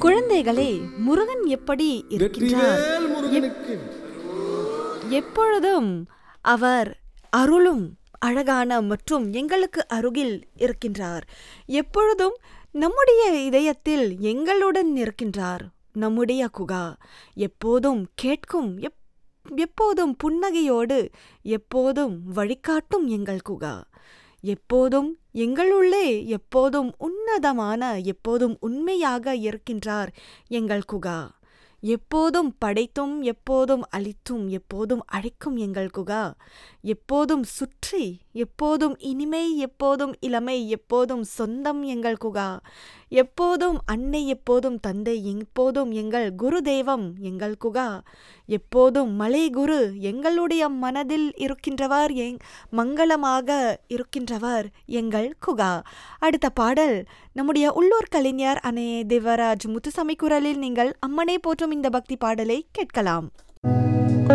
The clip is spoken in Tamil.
குழந்தைகளே முருகன் எப்படி இருக்கின்றார் வெற்றிவேல் முருகனுக்கு எப்பொழுதும் அவர் அருளும் அழகான மற்றும் எங்களுக்கு அருகில் இருக்கின்றார் எப்பொழுதும் நம்முடைய இதயத்தில் எங்களுடன் இருக்கின்றார் நம்முடைய குகா எப்போதும் கேட்கும் எப் எப்போதும் புன்னகையோடு எப்போதும் வழிகாட்டும் எங்கள் குகா எப்போதும் எங்களுள்ளே எப்போதும் உன்னதமான எப்போதும் உண்மையாக இருக்கின்றார் எங்கள் குகா எப்போதும் படைத்தும் எப்போதும் அழித்தும் எப்போதும் அழைக்கும் எங்கள் குகா எப்போதும் சுற்றி எப்போதும் இனிமை எப்போதும் இளமை எப்போதும் சொந்தம் எங்கள் குகா எப்போதும் அன்னை எப்போதும் தந்தை எப்போதும் எங்கள் குரு தெய்வம் எங்கள் குகா எப்போதும் மலை குரு எங்களுடைய மனதில் இருக்கின்றவர் எங் மங்களமாக இருக்கின்றவர் எங்கள் குகா அடுத்த பாடல் நம்முடைய உள்ளூர் கலைஞர் அனே தேவராஜ் முத்துசாமி குரலில் நீங்கள் அம்மனை போற்றும் இந்த பக்தி பாடலை கேட்கலாம்